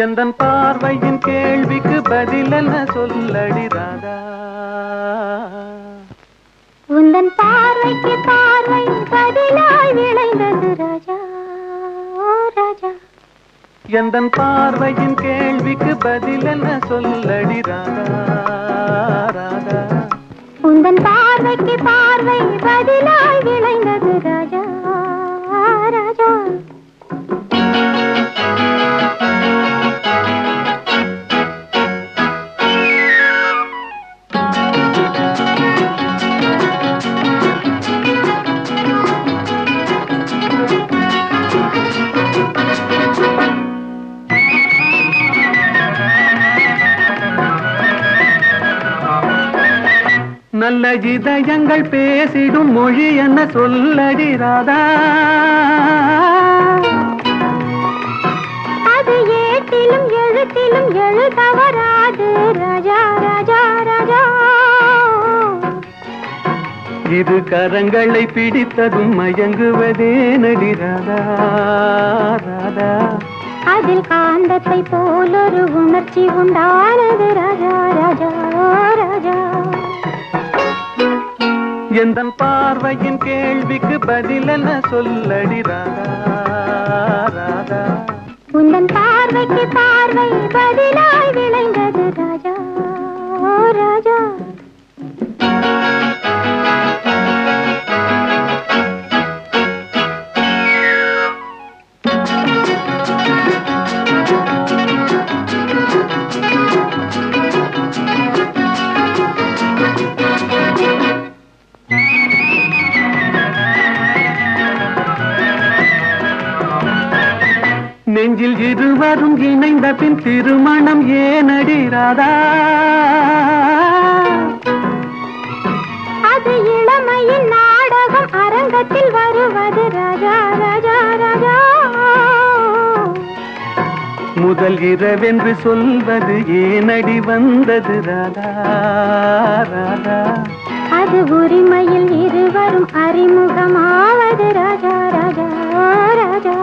எந்தன் பார்வையின் கேள்விக்கு பதில் என்ன சொல்லடி ராதா உந்தன் பார்வைக்கு பார்வை பதிலாய் விளைந்தது ராஜா ஓ ராஜா எந்தன் பார்வையின் கேள்விக்கு பதில் என்ன சொல்லடி ராதா ராதா உந்தன் பார்வைக்கு பார்வை பதிலாய் விளைந்தது ராஜா ராஜா நல்ல இதயங்கள் பேசிடும் மொழி என்ன சொல்லடி ராதா அது ஏட்டிலும் எழுத்திலும் எழுத வராது ராஜா ராஜா ராஜா இரு கரங்களை பிடித்ததும் மயங்குவதே நடி ராதா ராதா அதில் காந்தத்தை போலொரு உணர்ச்சி உண்டானது ராஜா ராஜா ஓ ராஜா எந்தன் பார்வையின் கேள்விக்கு பதில் என்ன சொல்லடி ராதா ராதா உந்தன் பார்வைக்கு பார்வை பதிலாய் விளைந்தது ராஜா ஓ ராஜா நெஞ்சில் இருவரும் இணைந்த பின் திருமணம் ஏனடி ராதா அது இளமையின் நாடகம் அரங்கத்தில் வருவது ராஜா ராஜா ராஜா முதல் இரவென்று சொல்வது ஏனடி வந்தது ராதா ராதா அது உரிமையில் இருவரும் அறிமுகமாவது ராஜா ராஜா ஓ ராஜா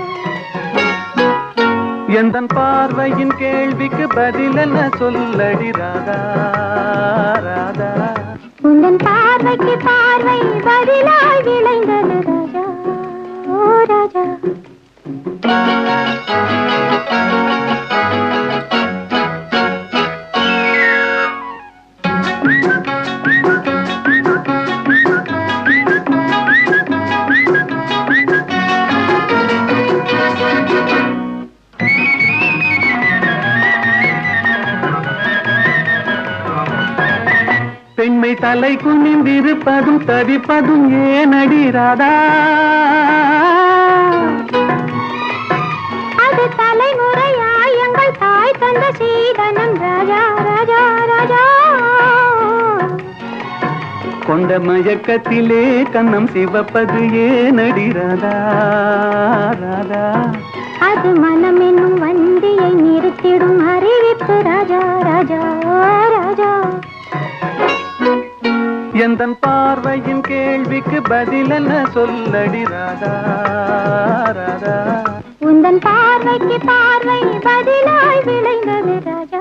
எந்தன் பார்வையின் கேள்விக்கு பதில் என்ன சொல்லடி ராதா ராதா உந்தன் பார்வைக்கு பார்வை பதிலாய் விளைந்தது ராஜா ஓ ராஜா பெண்மை தலை குனிந்திருப்பதும் தவிப்பதும் ஏனடி ராதா அது தலைமுறையாய் எங்கள் தாய் தந்த சீதனம் ராஜா ராஜா ராஜா கொண்ட மயக்கத்திலே கண்ணம் சிவப்பது ஏனடி ராதா ராதா அது மனம் என்னும் வண்டியை நிறுத்திடும் அறிவிப்பு ராஜா ராஜா ஓ ராஜா எந்தன் பார்வையின் கேள்விக்கு பதில் என்ன சொல்லடி ராதா ராதா உந்தன் பார்வைக்கு பார்வை பதிலாய் விளைந்தது ராஜா